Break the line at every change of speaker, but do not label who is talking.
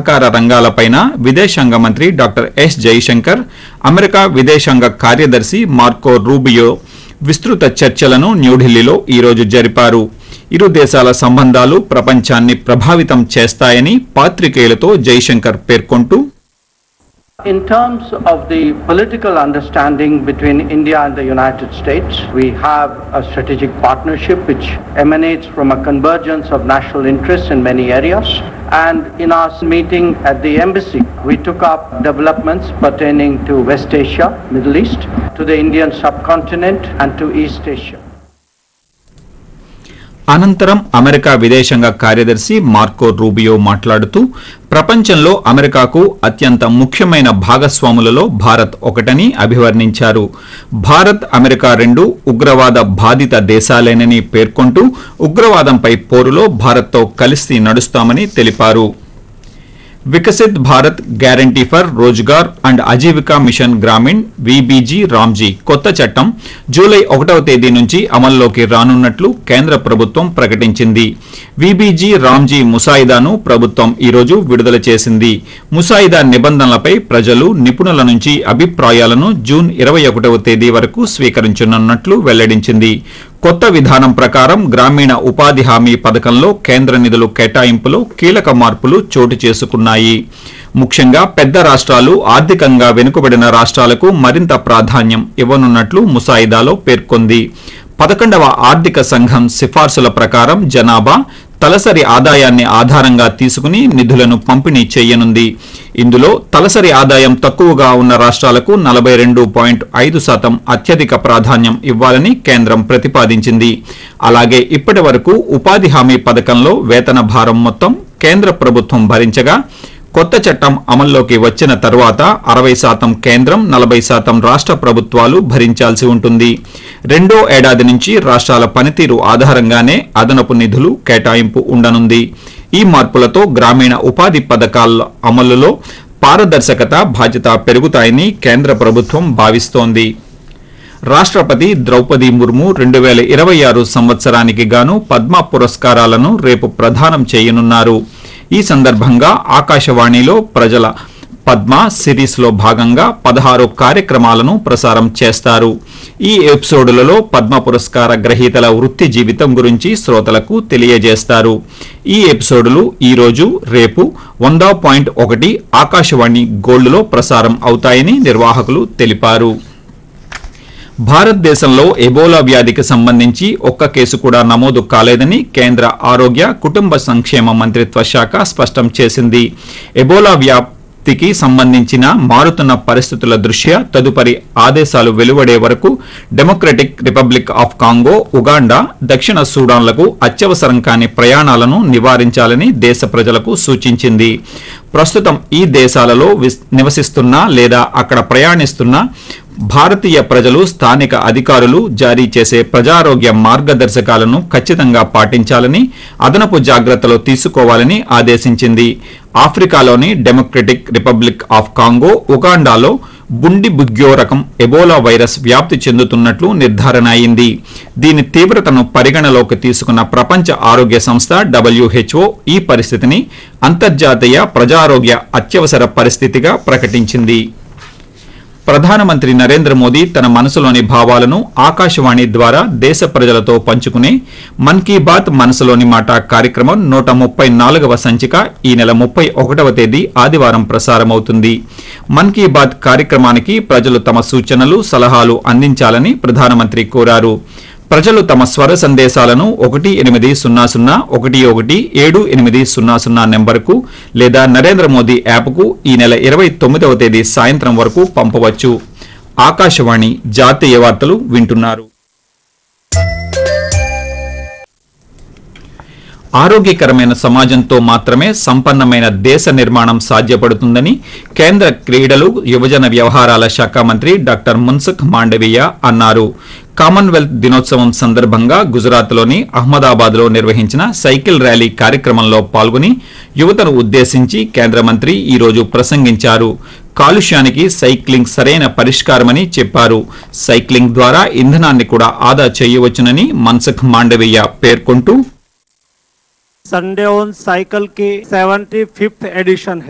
సహకార రంగాలపైన విదేశాంగ మంత్రి డాక్టర్ ఎస్ జైశంకర్ అమెరికా విదేశాంగ కార్యదర్శి మార్కో రూబియో విస్తృత చర్చలను న్యూఢిల్లీలో ఈరోజు జరిపారు ఇరు దేశాల సంబంధాలు ప్రపంచాన్ని ప్రభావితం చేస్తాయని పాత్రికేయులతో జైశంకర్ పేర్కొంటూ
In terms of the political understanding between India and the United States, we have a strategic partnership which emanates from a convergence of national interests in many areas. And in our meeting at the embassy, we took up developments pertaining to West Asia, Middle East, to the Indian subcontinent and to East Asia.
అనంతరం America విదేశాంగ కార్యదర్శి Marco Rubio మాట్లాడుతూ ప్రపంచంలో అమెరికాకు అత్యంత ముఖ్యమైన భాగస్వాములలో భారత్ ఒకటని అభివర్ణించారు భారత్ అమెరికా రెండు ఉగ్రవాద బాధిత దేశాలేనని పేర్కొంటూ ఉగ్రవాదంపై పోరులో భారత్తో కలిసి నడుస్తామని తెలిపారు Viksit Bharat guarantee for Rozgar and Ajeevika mission Gramin V B G RAM G కొత్త చట్టం జూలై ఒకటవ తేదీ నుంచి అమల్లోకి రానున్నట్లు కేంద్ర ప్రభుత్వం ప్రకటించింది విబీజీ రామ్జీ ముసాయిదాను ప్రభుత్వం ఈరోజు విడుదల చేసింది ముసాయిదా నిబంధనలపై ప్రజలు నిపుణుల నుంచి అభిప్రాయాలను జూన్ ఇరవై ఒకటవ తేదీ వరకు స్వీకరించనున్నట్లు వెల్లడించింది కొత్త విధానం ప్రకారం గ్రామీణ ఉపాధి హామీ పథకంలో కేంద్ర నిధులు కేటాయింపులో కీలక మార్పులు చోటు చేసుకున్నాయి ముఖ్యంగా పెద్ద రాష్ట్రాలు ఆర్థికంగా వెనుకబడిన రాష్ట్రాలకు మరింత ప్రాధాన్యం ఇవ్వనున్నట్లు ముసాయిదాలో పేర్కొంది పదకొండవ ఆర్థిక సంఘం సిఫార్సుల ప్రకారం జనాభా తలసరి ఆదాయాన్ని ఆధారంగా తీసుకుని నిధులను పంపిణీ చేయనుంది ఇందులో తలసరి ఆదాయం తక్కువగా ఉన్న రాష్ట్రాలకు నలభై రెండు పాయింట్ ఐదు శాతం అత్యధిక ప్రాధాన్యం ఇవ్వాలని కేంద్రం ప్రతిపాదించింది అలాగే ఇప్పటి వరకు ఉపాధి హామీ పథకంలో వేతన భారం మొత్తం కేంద్ర ప్రభుత్వం భరించగా కొత్త చట్టం అమల్లోకి వచ్చిన తర్వాత అరవై శాతం కేంద్రం నలభై శాతం రాష్ట్ర ప్రభుత్వాలు భరించాల్సి ఉంటుంది రెండో ఏడాది నుంచి రాష్ట్రాల పనితీరు ఆధారంగానే అదనపు నిధులు కేటాయింపు ఉండనుంది ఈ మార్పులతో గ్రామీణ ఉపాధి పథకాల అమలులో పారదర్శకత బాధ్యత పెరుగుతాయని కేంద్ర ప్రభుత్వం భావిస్తోంది రాష్ట్రపతి ద్రౌపది ముర్ము రెండు వేల ఇరవై ఆరు సంవత్సరానికి గాను పద్మ పురస్కారాలను రేపు ప్రదానం చేయనున్నారు ఈ సందర్భంగా ఆకాశవాణిలో ప్రజల పద్మ సిరీస్ లో భాగంగా పదహారు కార్యక్రమాలను ప్రసారం చేస్తారు ఈ ఎపిసోడులలో పద్మ పురస్కార గ్రహీతల వృత్తి జీవితం గురించి శ్రోతలకు తెలియజేస్తారు ఈ ఎపిసోడులు ఈ రోజు రేపు వంద పాయింట్ ఒకటి ఆకాశవాణి గోల్డ్లో ప్రసారం అవుతాయని నిర్వాహకులు తెలిపారు భారతదేశంలో ఎబోలా వ్యాధికి సంబంధించి ఒక్క కేసు కూడా నమోదు కాలేదని కేంద్ర ఆరోగ్య కుటుంబ సంక్షేమ మంత్రిత్వ శాఖ స్పష్టం చేసింది ఎబోలా వ్యాప్తికి సంబంధించిన మారుతున్న పరిస్థితుల దృష్ట్యా తదుపరి ఆదేశాలు వెలువడే వరకు Democratic Republic of Congo Uganda దక్షిణ సూడాన్లకు అత్యవసరం కాని ప్రయాణాలను నివారించాలని దేశ ప్రజలకు సూచించింది ప్రస్తుతం ఈ దేశాలలో విస్- నివసిస్తున్న లేదా అక్కడ ప్రయాణిస్తున్న భారతీయ ప్రజలు స్థానిక అధికారులు జారీ చేసే ప్రజారోగ్య మార్గదర్శకాలను ఖచ్చితంగా పాటించాలని అదనపు జాగ్రత్తలు తీసుకోవాలని ఆదేశించింది ఆఫ్రికాలోని డెమోక్రటిక్ రిపబ్లిక్ ఆఫ్ కాంగో ఉగాండాలో బుండి బుగ్యో రకం ఎబోలా వైరస్ వ్యాప్తి చెందుతున్నట్లు నిర్ధారణ అయింది దీని తీవ్రతను పరిగణలోకి తీసుకున్న ప్రపంచ ఆరోగ్య సంస్థ డబ్ల్యూహెచ్ఓ ఈ పరిస్థితిని అంతర్జాతీయ ప్రజారోగ్య అత్యవసర పరిస్థితిగా ప్రకటించింది ప్రధానమంత్రి నరేంద్ర మోదీ తన మనసులోని భావాలను ఆకాశవాణి ద్వారా దేశ ప్రజలతో పంచుకునే మన్ కీ బాత్ మనసులోని మాట కార్యక్రమం నూట ముప్పై నాలుగవ సంచిక ఈ నెల ముప్పై ఒకటవ తేదీ ఆదివారం ప్రసారమవుతుంది మన్ కీ బాత్ కార్యక్రమానికి ప్రజలు తమ సూచనలు సలహాలు అందించాలని ప్రధానమంత్రి కోరారు ప్రజలు తమ స్వర సందేశాలను ఒకటి ఎనిమిది సున్నా సున్నా ఒకటి ఒకటి ఏడు ఎనిమిది సున్నా సున్నా నెంబర్కు లేదా నరేంద్ర మోదీ యాప్కు ఈ నెల ఇరవై తొమ్మిదవ తేదీ సాయంత్రం వరకు పంపవచ్చు ఆకాశవాణి జాతీయ వార్తలు వింటున్నారు ఆరోగ్యకరమైన సమాజంతో మాత్రమే సంపన్నమైన దేశ నిర్మాణం సాధ్యపడుతుందని కేంద్ర క్రీడలు యువజన వ్యవహారాల శాఖ మంత్రి డాక్టర్ మున్సుఖ్ మాండవీయ అన్నారు కామన్వెల్త్ దినోత్సవం సందర్భంగా గుజరాత్లోని అహ్మదాబాద్లో నిర్వహించిన సైకిల్ ర్యాలీ కార్యక్రమంలో పాల్గొని యువతను ఉద్దేశించి కేంద్ర మంత్రి ఈ రోజు ప్రసంగించారు కాలుష్యానికి సైక్లింగ్ సరైన పరిష్కారమని చెప్పారు సైక్లింగ్ ద్వారా ఇంధనాన్ని కూడా ఆదా చేయవచ్చునని మన్సుఖ్ మాండవీయ పేర్కొంటూ
संडे ऑन साइकिल की 75th एडिशन है